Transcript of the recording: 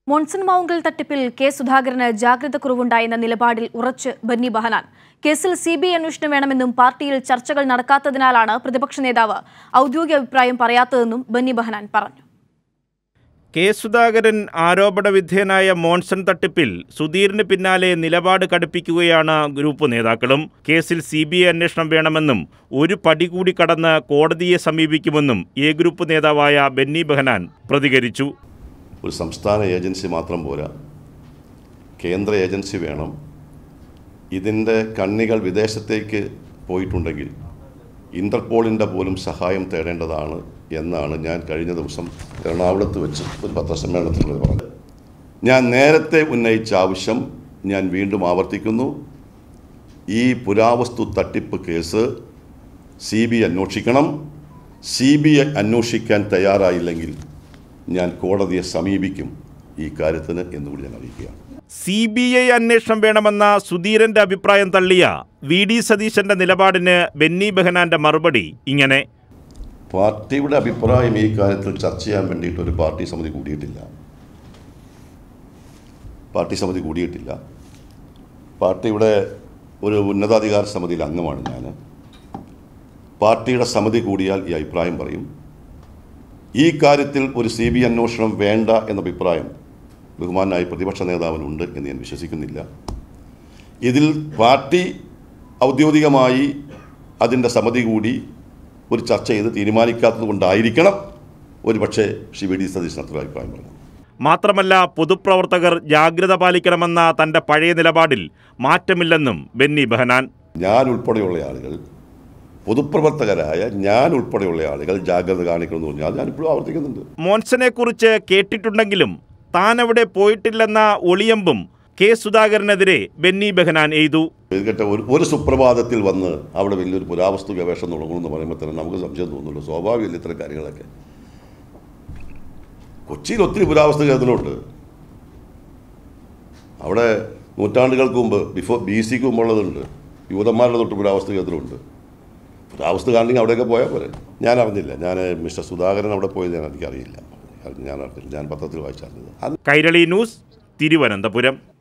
മോൺസൺ മാവുങ്കൽ തട്ടിപ്പിൽ കെ സുധാകരന് ജാഗ്രത കുറവുണ്ടായെന്ന നിലപാടിൽ ഉറച്ച് ബന്നി ബഹനാൻ കേസിൽ സി ബി ഐ അന്വേഷണം വേണമെന്നും പാർട്ടിയിൽ ചർച്ചകൾ നടക്കാത്തതിനാലാണ് പ്രതിപക്ഷ നേതാവ് ഔദ്യോഗിക അഭിപ്രായം പറയാത്തതെന്നും ബന്നി ബഹനാൻ പറഞ്ഞു കെ സുധാകരൻ ആരോപണ വിധേയനായ മോൺസൺ തട്ടിപ്പിൽ സുധീറിന് പിന്നാലെ നിലപാട് കടുപ്പിക്കുകയാണ് ഗ്രൂപ്പ് നേതാക്കളും കേസിൽ സി ബി ഐ അന്വേഷണം വേണമെന്നും ഒരു പടി കൂടി കടന്ന് കോടതിയെ സമീപിക്കുമെന്നും എ ഗ്രൂപ്പ് നേതാവായ ബെന്നി ബെഹനാൻ പ്രതികരിച്ചു ഒരു സംസ്ഥാന ഏജൻസി മാത്രം പോരാ കേന്ദ്ര ഏജൻസി വേണം ഇതിൻ്റെ കണ്ണികൾ വിദേശത്തേക്ക് പോയിട്ടുണ്ടെങ്കിൽ ഇൻ്റർപോളിൻ്റെ പോലും സഹായം തേടേണ്ടതാണ് എന്നാണ് ഞാൻ കഴിഞ്ഞ ദിവസം എറണാകുളത്ത് വെച്ച് ഒരു പത്രസമ്മേളനത്തിൽ പറഞ്ഞത് ഞാൻ നേരത്തെ ഉന്നയിച്ച ആവശ്യം ഞാൻ വീണ്ടും ആവർത്തിക്കുന്നു ഈ പുരാവസ്തു തട്ടിപ്പ് കേസ് സി ബി ഐ അന്വേഷിക്കണം സി ബി ഐ അന്വേഷിക്കാൻ തയ്യാറായില്ലെങ്കിൽ ഞാൻ കോടതിയെ സമീപിക്കും ഈ കാര്യത്തിന് എന്നുകൂടി ഞാൻ അറിയിക്കുകയാണ് സി ബി ഐ അന്വേഷണം വേണമെന്ന സുധീരന്റെ അഭിപ്രായം തള്ളിയ വി ഡി സതീശന്റെ നിലപാടിന് ബെന്നി ബെഹനാന്റെ മറുപടി ഇങ്ങനെ പാർട്ടിയുടെ അഭിപ്രായം ഈ കാര്യത്തിൽ ചർച്ച ചെയ്യാൻ വേണ്ടിയിട്ട് ഒരു പാർട്ടി സമിതി കൂടിയിട്ടില്ല പാർട്ടി സമിതി കൂടിയിട്ടില്ല പാർട്ടിയുടെ ഒരു ഉന്നതാധികാര സമിതിയിൽ അംഗമാണ് ഞാൻ പാർട്ടിയുടെ സമിതി കൂടിയാൽ ഈ അഭിപ്രായം പറയും ഈ കാര്യത്തിൽ ഒരു സി ബി അന്വേഷണം വേണ്ട എന്ന അഭിപ്രായം ബഹുമാനായ പ്രതിപക്ഷ നേതാവിനുണ്ട് എന്ന് ഞാൻ വിശ്വസിക്കുന്നില്ല ഇതിൽ പാർട്ടി ഔദ്യോഗികമായി അതിൻ്റെ സമിതി കൂടി ഒരു ചർച്ച ചെയ്ത് തീരുമാനിക്കാത്തത് കൊണ്ടായിരിക്കണം ഒരു പക്ഷേ ശ്രീ വി ഡി സതീശൻ അത്ര അഭിപ്രായം പറഞ്ഞു മാത്രമല്ല പൊതുപ്രവർത്തകർ ജാഗ്രത പാലിക്കണമെന്ന തന്റെ പഴയ നിലപാടിൽ മാറ്റമില്ലെന്നും ബെന്നി ബെഹനാൻ ഞാൻ ഉൾപ്പെടെയുള്ള ആളുകൾ പൊതുപ്രവർത്തകരായ ഞാൻ ഉൾപ്പെടെയുള്ള ആളുകൾ ജാഗ്രത കാണിക്കണമെന്ന് പറഞ്ഞാൽ ഞാനിപ്പോഴും ആവർത്തിക്കുന്നുണ്ട് മോൻസനെ കുറിച്ച് കേട്ടിട്ടുണ്ടെങ്കിലും താൻ അവിടെ പോയിട്ടില്ലെന്ന ഒളിയമ്പും കെ സുധാകരനെതിരെ ബെന്നി ബെഹനാൻ എയ്തു കേട്ട ഒരു ഒരു സുപ്രഭാതത്തിൽ വന്ന് അവിടെ വലിയൊരു പുരാവസ്തു ഗവേഷണം തുടങ്ങണമെന്ന് പറയുമ്പോൾ തന്നെ നമുക്ക് സംശയം തോന്നുള്ളൂ സ്വാഭാവികമല്ല ഇത്തരം കാര്യങ്ങളൊക്കെ കൊച്ചിയിൽ ഒത്തിരി പുരാവസ്തു കേന്ദ്രമുണ്ട് അവിടെ നൂറ്റാണ്ടുകൾക്ക് മുമ്പ് ബിഫോർ ബി സിക്ക് മുമ്പുള്ളതുണ്ട് യൂതന്മാരുടെ തൊട്ട് പുരാവസ്തു കേന്ദ്രമുണ്ട് പുരാവസ്തു കാണണമെങ്കിൽ അവിടെയൊക്കെ പോയാൽ പോരെ ഞാൻ അറിഞ്ഞില്ല ഞാൻ മിസ്റ്റർ സുധാകരൻ അവിടെ പോയത് ഞാൻ എനിക്കറിയില്ല ഞാൻ അറിഞ്ഞില്ല ഞാൻ പത്രത്തിൽ വായിച്ചറിഞ്ഞത് അത് കൈരളി ന്യൂസ് തിരുവനന്തപുരം